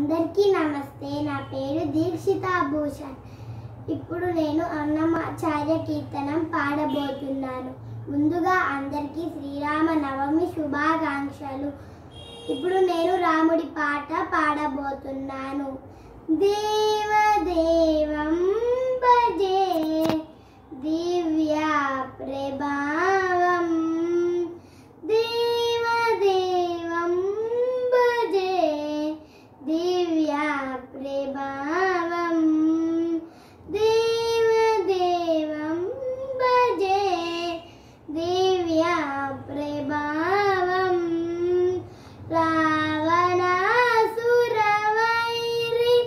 అందరికీ నమస్తే నా పేరు దీక్షిత భూషణ్ ఇప్పుడు నేను అన్నమాచార్య కీర్తనం పాడబోతున్నాను ముందుగా అందరికీ శ్రీరామ నవమి శుభాకాంక్షలు ఇప్పుడు నేను రాముడి పాట పాడబోతున్నాను దేవదేవం భజే దివ్య ప్రభావం దేవదేవం భజే దివ్య ప్రభావం దేవదేవం భజే దివ్య ప్రభావం రావణాసురవైరి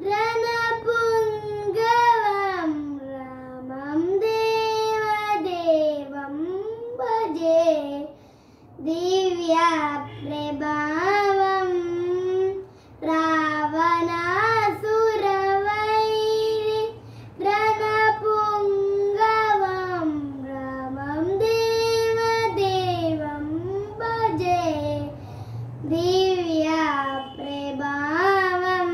రణపుంగవం రామం దేవదేవం భజే దివ్య ప్రభావం రావణాసురవైరి రణపుంగవం రామం దేవదేవం భజే దివ్య ప్రభావం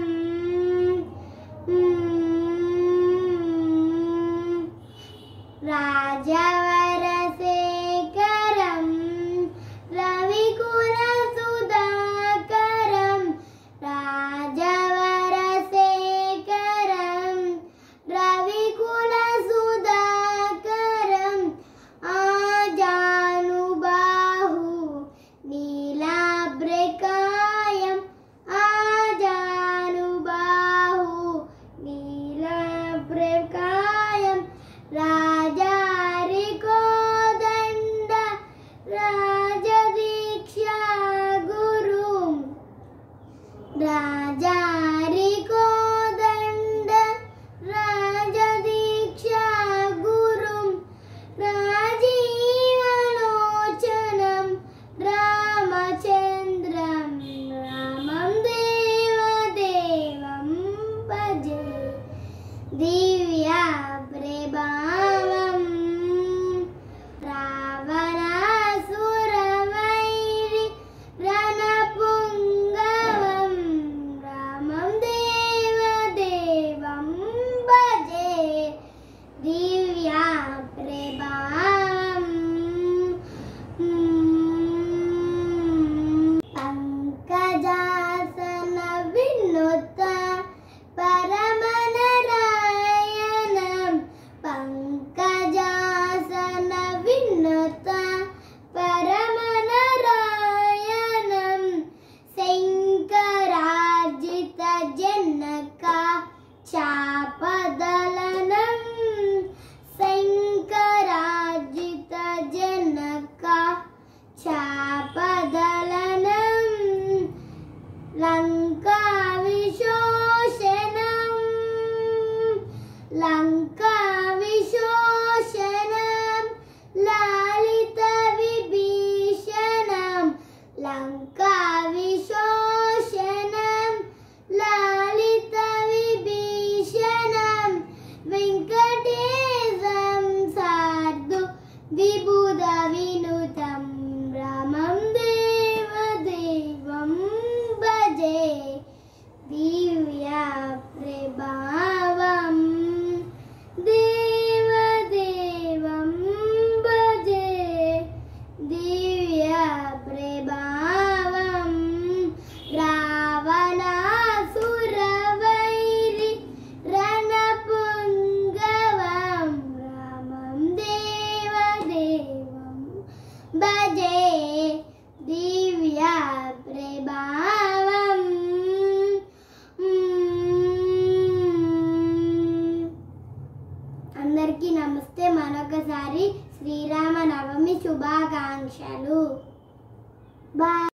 రాజవరశేఖరం రవికుల సుధాకరం రాజవరశేఖరం రవికుల సుధాకరం ఆజానుబాహు నీలాభ్రకాయం ఆజానుబాహు నీలాభ్రకాయం రాజారి కోదండ రాజదీక్షా గురు రాజారి కోదండ రాజదీక్షా గురు రాజీవలోచనం రామచంద్రం రామం దేవదేవం భజే దివ్య ప్రభావం రావణాసురవైరి రణపుంగవం రామం దేవదేవం భజే దివ్య ప్రభావం పంకజాసన వినుత పరమనరాయణం పంకజాసన వినుత పరమనరాయణం శంకరార్జిత జనక చాపదలనం శంకరార్జిత జనక చాపదలనం లంకా విశోషణం లంకా విశోషణం లాలిత విభీషణం లంకా విశోషణం లాలిత విభీషణం వెంకటేశం సార్దు విబుధ వినుతం రామం దేవదేవం భజే దివ్య ప్రభావం దేవదేవం భజే దివ్య ప్రభావం రావణాసురవైరి రణపుంగవం రామం దేవదేవం భజే దివ్య ప్రభావం అందరికీ నమస్తే మరొకసారి శ్రీరామ నవమి శుభాకాంక్షలు బాయ్